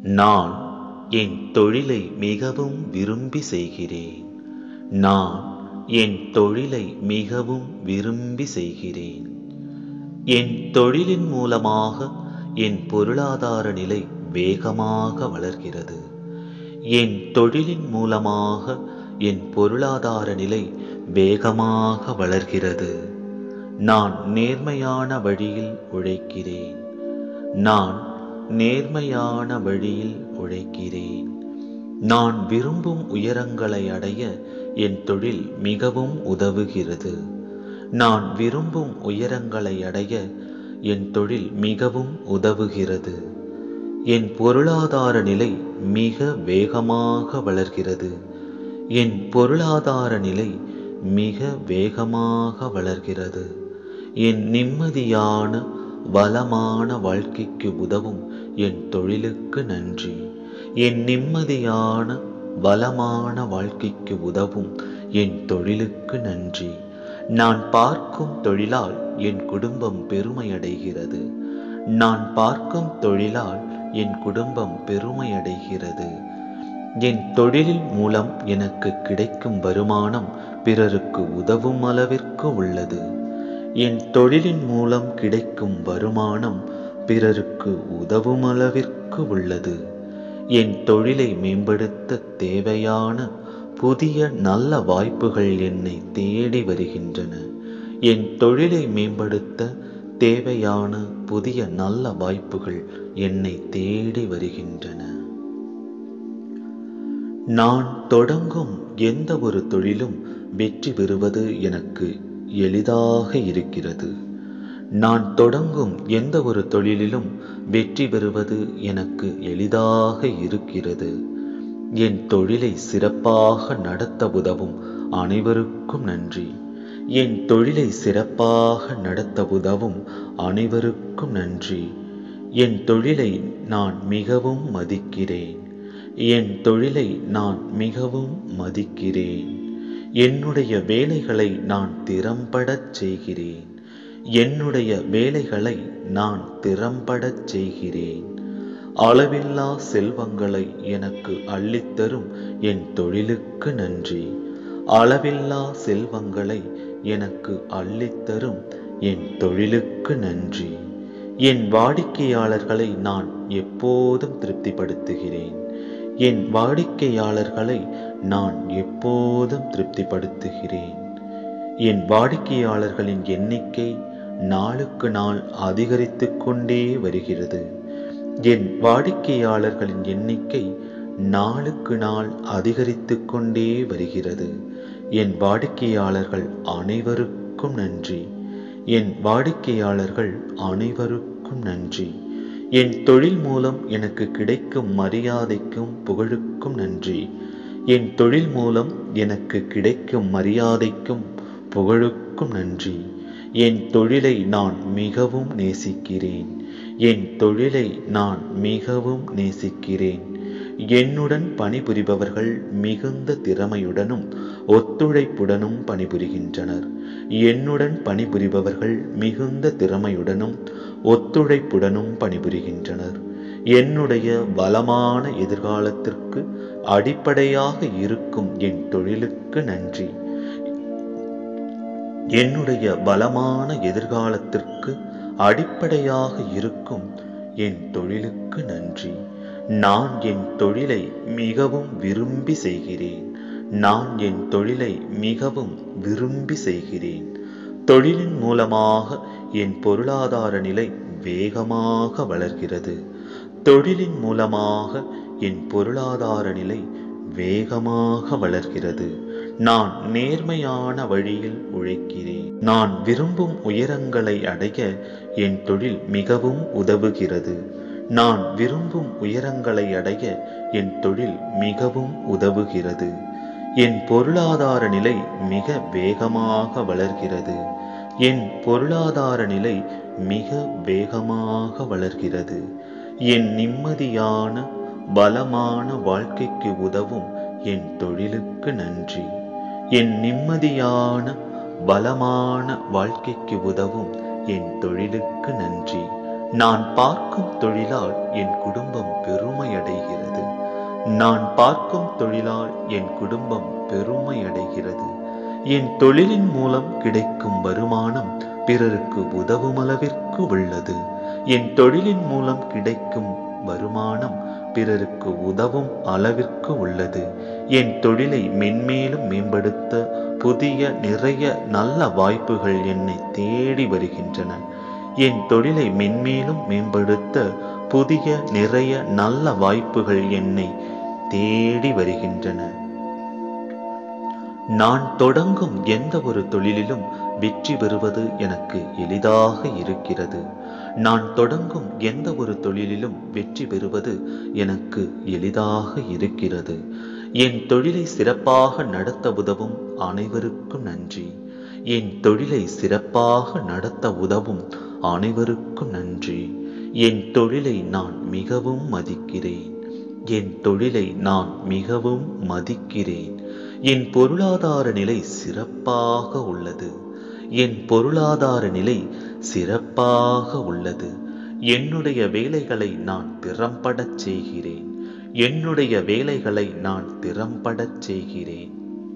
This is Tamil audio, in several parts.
நான் என் தொழிலை மிகவும் விரும்பி செய்கிறேன் நான் என் தொழிலை மிகவும் விரும்பி செய்கிறேன் என் தொழிலின் மூலமாக என் பொருளாதார நிலை வேகமாக வளர்கிறது என் தொழிலின் மூலமாக என் பொருளாதார நிலை வேகமாக வளர்கிறது நான் நேர்மையான வழியில் உழைக்கிறேன் நான் நேர்மையான வழியில் உழைக்கிறேன் நான் விரும்பும் உயரங்களை அடைய என் தொழில் மிகவும் உதவுகிறது நான் விரும்பும் உயரங்களை அடைய என் தொழில் மிகவும் உதவுகிறது என் பொருளாதார நிலை மிக வேகமாக வளர்கிறது என் பொருளாதார நிலை மிக வேகமாக வளர்கிறது என் நிம்மதியான வளமான வாழ்க்கைக்கு உதவும் என் தொழிலுக்கு நன்றி என் நிம்மதியான வளமான வாழ்க்கைக்கு உதவும் என் தொழிலுக்கு நன்றி நான் பார்க்கும் தொழிலால் என் குடும்பம் பெருமையடைகிறது நான் பார்க்கும் தொழிலால் என் குடும்பம் பெருமையடைகிறது என் தொழிலின் மூலம் எனக்கு கிடைக்கும் வருமானம் பிறருக்கு உதவும் அளவிற்கு உள்ளது என் தொழிலின் மூலம் கிடைக்கும் வருமானம் பிறருக்கு உதவும் அளவிற்கு உள்ளது என் தொழிலை மேம்படுத்த தேவையான புதிய நல்ல வாய்ப்புகள் என்னை தேடி வருகின்றன என் தொழிலை மேம்படுத்த தேவையான புதிய நல்ல வாய்ப்புகள் என்னை தேடி வருகின்றன நான் தொடங்கும் எந்த ஒரு தொழிலும் வெற்றி பெறுவது எனக்கு எளிதாக இருக்கிறது நான் தொடங்கும் எந்த ஒரு தொழிலிலும் வெற்றி பெறுவது எனக்கு எளிதாக இருக்கிறது என் தொழிலை சிறப்பாக நடத்த உதவும் அனைவருக்கும் நன்றி என் தொழிலை சிறப்பாக நடத்த உதவும் அனைவருக்கும் நன்றி என் தொழிலை நான் மிகவும் மதிக்கிறேன் என் தொழிலை நான் மிகவும் மதிக்கிறேன் என்னுடைய வேலைகளை நான் திறம்படச் செய்கிறேன் என்னுடைய வேலைகளை நான் திறம்படச் செய்கிறேன் அளவில்லா செல்வங்களை எனக்கு அள்ளித்தரும் என் தொழிலுக்கு நன்றி அளவில்லா செல்வங்களை எனக்கு அள்ளித்தரும் என் தொழிலுக்கு நன்றி என் வாடிக்கையாளர்களை நான் எப்போதும் திருப்திப்படுத்துகிறேன் என் வாடிக்கையாளர்களை நான் எப்போதும் திருப்திப்படுத்துகிறேன் என் வாடிக்கையாளர்களின் எண்ணிக்கை நாளுக்கு நாள் அதிகரித்து கொண்டே வருகிறது என் வாடிக்கையாளர்களின் எண்ணிக்கை நாளுக்கு நாள் அதிகரித்து கொண்டே வருகிறது என் வாடிக்கையாளர்கள் அனைவருக்கும் நன்றி என் வாடிக்கையாளர்கள் அனைவருக்கும் நன்றி என் தொழில் மூலம் எனக்கு கிடைக்கும் மரியாதைக்கும் புகழுக்கும் நன்றி என் தொழில் மூலம் எனக்கு கிடைக்கும் மரியாதைக்கும் புகழுக்கும் நன்றி என் தொழிலை நான் மிகவும் நேசிக்கிறேன் என் தொழிலை நான் மிகவும் நேசிக்கிறேன் என்னுடன் பணிபுரிபவர்கள் மிகுந்த திறமையுடனும் ஒத்துழைப்புடனும் பணிபுரிகின்றனர் என்னுடன் பணிபுரிபவர்கள் மிகுந்த திறமையுடனும் ஒத்துழைப்புடனும் பணிபுரிகின்றனர் என்னுடைய வளமான எதிர்காலத்திற்கு அடிப்படையாக இருக்கும் என் தொழிலுக்கு நன்றி என்னுடைய பலமான எதிர்காலத்திற்கு அடிப்படையாக இருக்கும் என் தொழிலுக்கு நன்றி நான் என் தொழிலை மிகவும் விரும்பி செய்கிறேன் நான் என் தொழிலை மிகவும் விரும்பி செய்கிறேன் தொழிலின் மூலமாக என் பொருளாதார நிலை வேகமாக வளர்கிறது தொழிலின் மூலமாக என் பொருளாதார நிலை வேகமாக வளர்கிறது நான் நேர்மையான வழியில் உழைக்கிறேன் நான் விரும்பும் உயரங்களை அடைய என் தொழில் மிகவும் உதவுகிறது நான் விரும்பும் உயரங்களை அடைய என் தொழில் மிகவும் உதவுகிறது என் பொருளாதார நிலை மிக வேகமாக வளர்கிறது என் பொருளாதார நிலை மிக வேகமாக வளர்கிறது என் நிம்மதியான பலமான வாழ்க்கைக்கு உதவும் என் தொழிலுக்கு நன்றி என் நிம்மதியான பலமான வாழ்க்கைக்கு உதவும் என் தொழிலுக்கு நன்றி நான் பார்க்கும் தொழிலால் என் குடும்பம் பெருமையடை நான் பார்க்கும் தொழிலால் என் குடும்பம் பெருமை அடைகிறது என் தொழிலின் மூலம் கிடைக்கும் வருமானம் பிறருக்கு உதவும் அளவிற்கு உள்ளது என் தொழிலின் மூலம் கிடைக்கும் வருமானம் பிறருக்கு உதவும் அளவிற்கு உள்ளது என் தொழிலை மென்மேலும் மேம்படுத்த புதிய நிறைய நல்ல வாய்ப்புகள் என்னை தேடி வருகின்றன என் தொழிலை மென்மேலும் மேம்படுத்த புதிய நிறைய நல்ல வாய்ப்புகள் என்னை தேடி வருகின்றன நான் தொடங்கும் எந்த ஒரு தொழிலிலும் வெற்றி பெறுவது எனக்கு எளிதாக இருக்கிறது நான் தொடங்கும் எந்த ஒரு தொழிலிலும் வெற்றி பெறுவது எனக்கு எளிதாக இருக்கிறது என் தொழிலை சிறப்பாக நடத்த உதவும் அனைவருக்கும் நன்றி என் தொழிலை சிறப்பாக நடத்த உதவும் அனைவருக்கும் நன்றி என் தொழிலை நான் மிகவும் மதிக்கிறேன் என் தொழிலை நான் மிகவும் மதிக்கிறேன் என் பொருளாதார நிலை சிறப்பாக உள்ளது என் பொருளாதார நிலை சிறப்பாக உள்ளது என்னுடைய வேலைகளை நான் திறம்படச் செய்கிறேன் என்னுடைய வேலைகளை நான் திறம்படச் செய்கிறேன்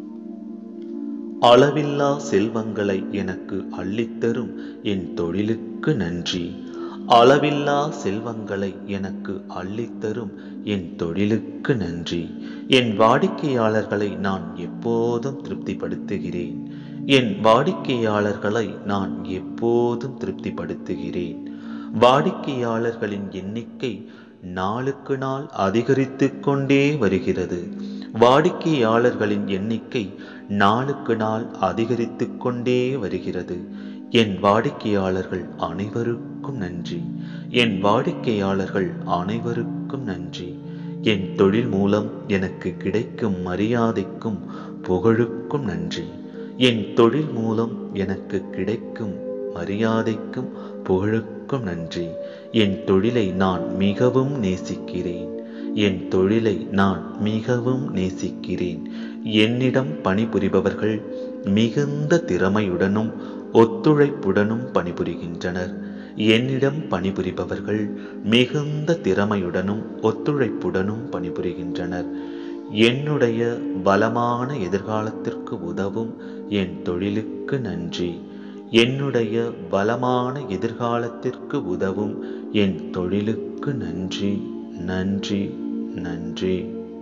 அளவில்லா செல்வங்களை எனக்கு அள்ளித்தரும் என் தொழிலுக்கு நன்றி அளவில்லா செல்வங்களை எனக்கு அள்ளித்தரும் என் தொழிலுக்கு நன்றி என் வாடிக்கையாளர்களை நான் எப்போதும் திருப்திப்படுத்துகிறேன் என் வாடிக்கையாளர்களை நான் எப்போதும் திருப்திப்படுத்துகிறேன் வாடிக்கையாளர்களின் எண்ணிக்கை நாளுக்கு நாள் அதிகரித்து கொண்டே வருகிறது வாடிக்கையாளர்களின் எண்ணிக்கை நாளுக்கு நாள் அதிகரித்து கொண்டே வருகிறது என் வாடிக்கையாளர்கள் அனைவருக்கும் நன்றி என் வாடிக்கையாளர்கள் அனைவருக்கும் நன்றி என் தொழில் மூலம் எனக்கு கிடைக்கும் மரியாதைக்கும் புகழுக்கும் நன்றி என் தொழில் மூலம் எனக்கு கிடைக்கும் மரியாதைக்கும் புகழுக்கும் நன்றி என் தொழிலை நான் மிகவும் நேசிக்கிறேன் என் தொழிலை நான் மிகவும் நேசிக்கிறேன் என்னிடம் பணிபுரிபவர்கள் மிகுந்த திறமையுடனும் ஒத்துழைப்புடனும் பணிபுரிகின்றனர் என்னிடம் பணிபுரிபவர்கள் மிகுந்த திறமையுடனும் ஒத்துழைப்புடனும் பணிபுரிகின்றனர் என்னுடைய பலமான எதிர்காலத்திற்கு உதவும் என் தொழிலுக்கு நன்றி என்னுடைய பலமான எதிர்காலத்திற்கு உதவும் என் தொழிலுக்கு நன்றி நன்றி நன்றி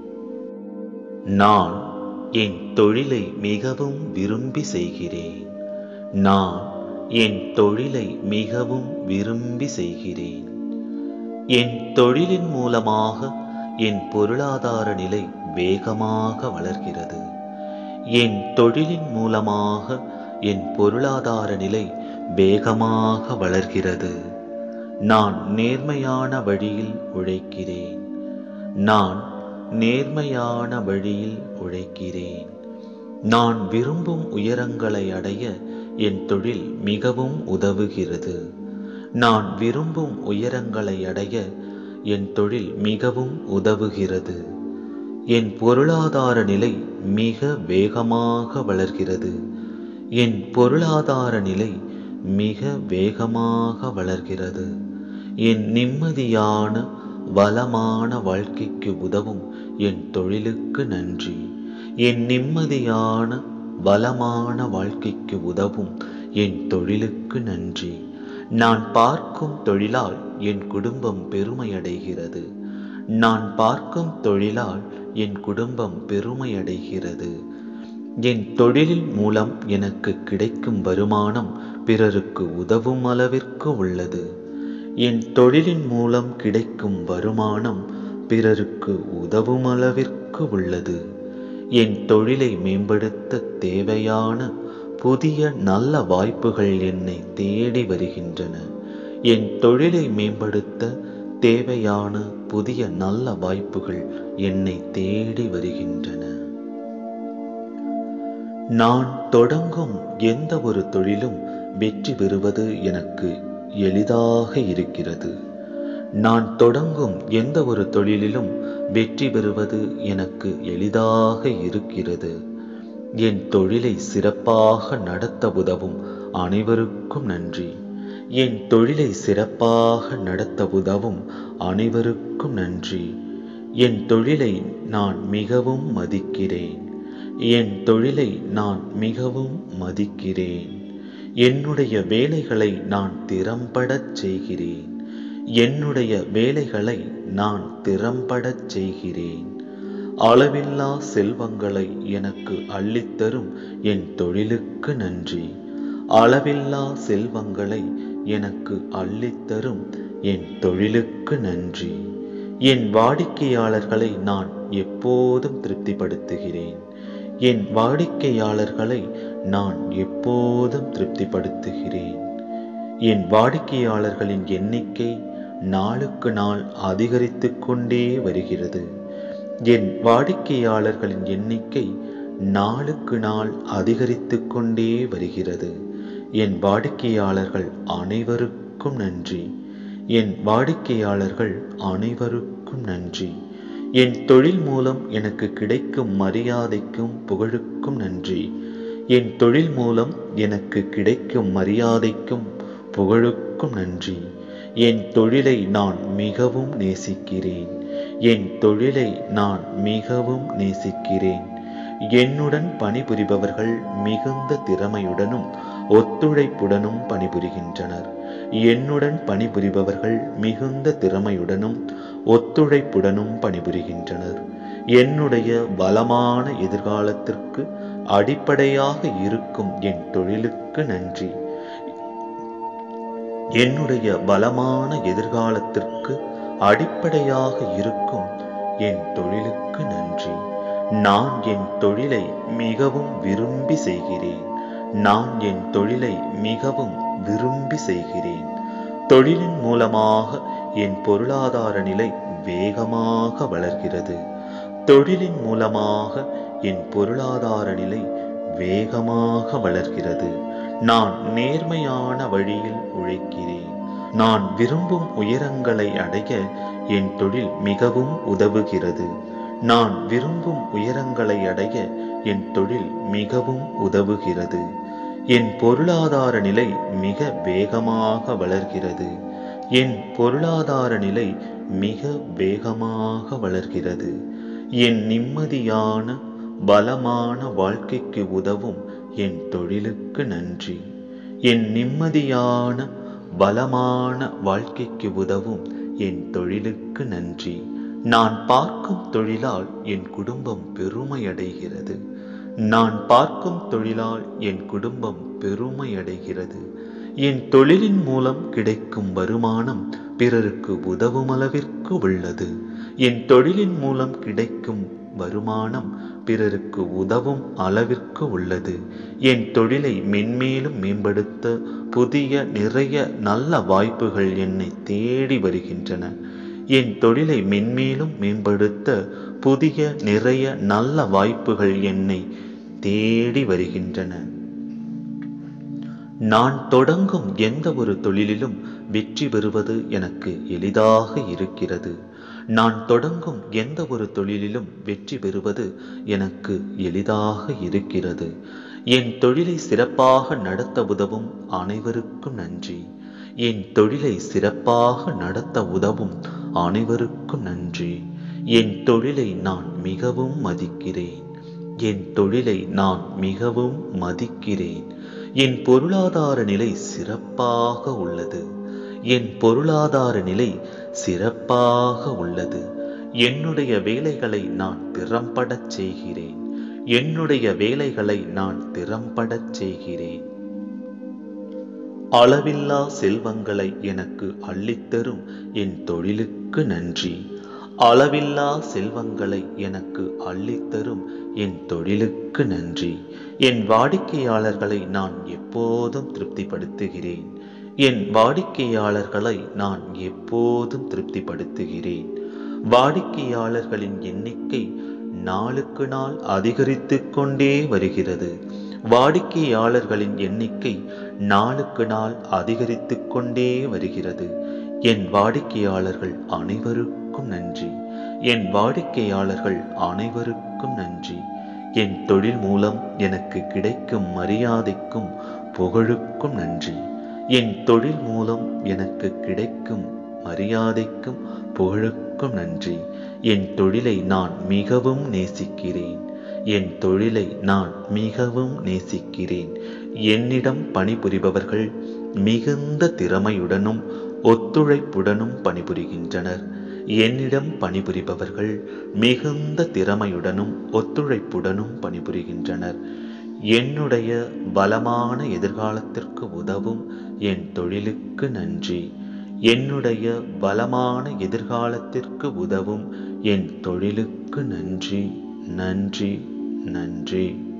நான் என் தொழிலை மிகவும் விரும்பி செய்கிறேன் நான் என் தொழிலை மிகவும் விரும்பி செய்கிறேன் என் தொழிலின் மூலமாக என் பொருளாதார நிலை வேகமாக வளர்கிறது என் தொழிலின் மூலமாக என் பொருளாதார நிலை வேகமாக வளர்கிறது நான் நேர்மையான வழியில் உழைக்கிறேன் நான் நேர்மையான வழியில் உழைக்கிறேன் நான் விரும்பும் உயரங்களை அடைய என் தொழில் மிகவும் உதவுகிறது நான் விரும்பும் உயரங்களை அடைய என் தொழில் மிகவும் உதவுகிறது என் பொருளாதார நிலை மிக வேகமாக வளர்கிறது என் பொருளாதார நிலை மிக வேகமாக வளர்கிறது என் நிம்மதியான வளமான வாழ்க்கைக்கு உதவும் என் தொழிலுக்கு நன்றி என் நிம்மதியான வளமான வாழ்க்கைக்கு உதவும் என் தொழிலுக்கு நன்றி நான் பார்க்கும் தொழிலால் என் குடும்பம் பெருமையடைகிறது நான் பார்க்கும் தொழிலால் என் குடும்பம் பெருமையடைகிறது என் தொழிலின் மூலம் எனக்கு கிடைக்கும் வருமானம் பிறருக்கு உதவும் அளவிற்கு உள்ளது என் தொழிலின் மூலம் கிடைக்கும் வருமானம் பிறருக்கு உதவும் அளவிற்கு உள்ளது என் தொழிலை மேம்படுத்த தேவையான புதிய நல்ல வாய்ப்புகள் என்னை தேடி வருகின்றன என் தொழிலை மேம்படுத்த தேவையான புதிய நல்ல வாய்ப்புகள் என்னை தேடி வருகின்றன நான் தொடங்கும் எந்த ஒரு தொழிலும் வெற்றி பெறுவது எனக்கு எளிதாக இருக்கிறது நான் தொடங்கும் எந்த ஒரு தொழிலிலும் வெற்றி பெறுவது எனக்கு எளிதாக இருக்கிறது என் தொழிலை சிறப்பாக நடத்த உதவும் அனைவருக்கும் நன்றி என் தொழிலை சிறப்பாக நடத்த உதவும் அனைவருக்கும் நன்றி என் தொழிலை நான் மிகவும் மதிக்கிறேன் என் தொழிலை நான் மிகவும் மதிக்கிறேன் என்னுடைய வேலைகளை நான் திறம்படச் செய்கிறேன் என்னுடைய வேலைகளை நான் திறம்படச் செய்கிறேன் அளவில்லா செல்வங்களை எனக்கு அள்ளித்தரும் என் தொழிலுக்கு நன்றி அளவில்லா செல்வங்களை எனக்கு அள்ளித்தரும் என் தொழிலுக்கு நன்றி என் வாடிக்கையாளர்களை நான் எப்போதும் திருப்திப்படுத்துகிறேன் என் வாடிக்கையாளர்களை நான் எப்போதும் திருப்திப்படுத்துகிறேன் என் வாடிக்கையாளர்களின் எண்ணிக்கை நாளுக்கு நாள் அதிகரித்து கொண்டே வருகிறது என் வாடிக்கையாளர்களின் எண்ணிக்கை நாளுக்கு நாள் அதிகரித்து கொண்டே வருகிறது என் வாடிக்கையாளர்கள் அனைவருக்கும் நன்றி என் வாடிக்கையாளர்கள் அனைவருக்கும் நன்றி என் தொழில் மூலம் எனக்கு கிடைக்கும் மரியாதைக்கும் புகழுக்கும் நன்றி என் தொழில் மூலம் எனக்கு கிடைக்கும் மரியாதைக்கும் புகழுக்கும் நன்றி என் தொழிலை நான் மிகவும் நேசிக்கிறேன் என் தொழிலை நான் மிகவும் நேசிக்கிறேன் என்னுடன் பணிபுரிபவர்கள் மிகுந்த திறமையுடனும் ஒத்துழைப்புடனும் பணிபுரிகின்றனர் என்னுடன் பணிபுரிபவர்கள் மிகுந்த திறமையுடனும் ஒத்துழைப்புடனும் பணிபுரிகின்றனர் என்னுடைய பலமான எதிர்காலத்திற்கு அடிப்படையாக இருக்கும் என் தொழிலுக்கு நன்றி என்னுடைய பலமான எதிர்காலத்திற்கு அடிப்படையாக இருக்கும் என் தொழிலுக்கு நன்றி நான் என் தொழிலை மிகவும் விரும்பி செய்கிறேன் நான் என் தொழிலை மிகவும் விரும்பி செய்கிறேன் தொழிலின் மூலமாக என் பொருளாதார நிலை வேகமாக வளர்கிறது தொழிலின் மூலமாக என் பொருளாதார நிலை வேகமாக வளர்கிறது நான் நேர்மையான வழியில் உழைக்கிறேன் நான் விரும்பும் உயரங்களை அடைய என் தொழில் மிகவும் உதவுகிறது நான் விரும்பும் உயரங்களை அடைய என் தொழில் மிகவும் உதவுகிறது என் பொருளாதார நிலை மிக வேகமாக வளர்கிறது என் பொருளாதார நிலை மிக வேகமாக வளர்கிறது என் நிம்மதியான பலமான வாழ்க்கைக்கு உதவும் என் தொழிலுக்கு நன்றி என் நிம்மதியான பலமான வாழ்க்கைக்கு உதவும் என் தொழிலுக்கு நன்றி நான் பார்க்கும் தொழிலால் என் குடும்பம் பெருமையடைகிறது நான் பார்க்கும் தொழிலால் என் குடும்பம் பெருமையடைகிறது என் தொழிலின் மூலம் கிடைக்கும் வருமானம் பிறருக்கு உதவும் அளவிற்கு உள்ளது என் தொழிலின் மூலம் கிடைக்கும் வருமானம் பிறருக்கு உதவும் அளவிற்கு உள்ளது என் தொழிலை மென்மேலும் மேம்படுத்த புதிய நிறைய நல்ல வாய்ப்புகள் என்னை தேடி வருகின்றன என் தொழிலை மென்மேலும் மேம்படுத்த புதிய நிறைய நல்ல வாய்ப்புகள் என்னை தேடி வருகின்றன நான் தொடங்கும் எந்த ஒரு தொழிலிலும் வெற்றி பெறுவது எனக்கு எளிதாக இருக்கிறது நான் தொடங்கும் எந்த ஒரு தொழிலிலும் வெற்றி பெறுவது எனக்கு எளிதாக இருக்கிறது என் தொழிலை சிறப்பாக நடத்த உதவும் அனைவருக்கும் நன்றி என் தொழிலை சிறப்பாக நடத்த உதவும் அனைவருக்கும் நன்றி என் தொழிலை நான் மிகவும் மதிக்கிறேன் என் தொழிலை நான் மிகவும் மதிக்கிறேன் என் பொருளாதார நிலை சிறப்பாக உள்ளது என் பொருளாதார நிலை சிறப்பாக உள்ளது என்னுடைய வேலைகளை நான் திறம்படச் செய்கிறேன் என்னுடைய வேலைகளை நான் திறம்படச் செய்கிறேன் அளவில்லா செல்வங்களை எனக்கு அள்ளித்தரும் என் தொழிலுக்கு நன்றி அளவில்லா செல்வங்களை எனக்கு அள்ளித்தரும் என் தொழிலுக்கு நன்றி என் வாடிக்கையாளர்களை நான் எப்போதும் திருப்திப்படுத்துகிறேன் என் வாடிக்கையாளர்களை நான் எப்போதும் திருப்திப்படுத்துகிறேன் வாடிக்கையாளர்களின் எண்ணிக்கை நாளுக்கு நாள் அதிகரித்து கொண்டே வருகிறது வாடிக்கையாளர்களின் எண்ணிக்கை நாளுக்கு நாள் அதிகரித்து கொண்டே வருகிறது என் வாடிக்கையாளர்கள் அனைவருக்கும் நன்றி என் வாடிக்கையாளர்கள் அனைவருக்கும் நன்றி என் தொழில் மூலம் எனக்கு கிடைக்கும் மரியாதைக்கும் புகழுக்கும் நன்றி என் தொழில் மூலம் எனக்கு கிடைக்கும் மரியாதைக்கும் புகழுக்கும் நன்றி என் தொழிலை நான் மிகவும் நேசிக்கிறேன் என் தொழிலை நான் மிகவும் நேசிக்கிறேன் என்னிடம் பணிபுரிபவர்கள் மிகுந்த திறமையுடனும் ஒத்துழைப்புடனும் பணிபுரிகின்றனர் என்னிடம் பணிபுரிபவர்கள் மிகுந்த திறமையுடனும் ஒத்துழைப்புடனும் பணிபுரிகின்றனர் என்னுடைய பலமான எதிர்காலத்திற்கு உதவும் என் தொழிலுக்கு நன்றி என்னுடைய பலமான எதிர்காலத்திற்கு உதவும் என் தொழிலுக்கு நன்றி நன்றி நன்றி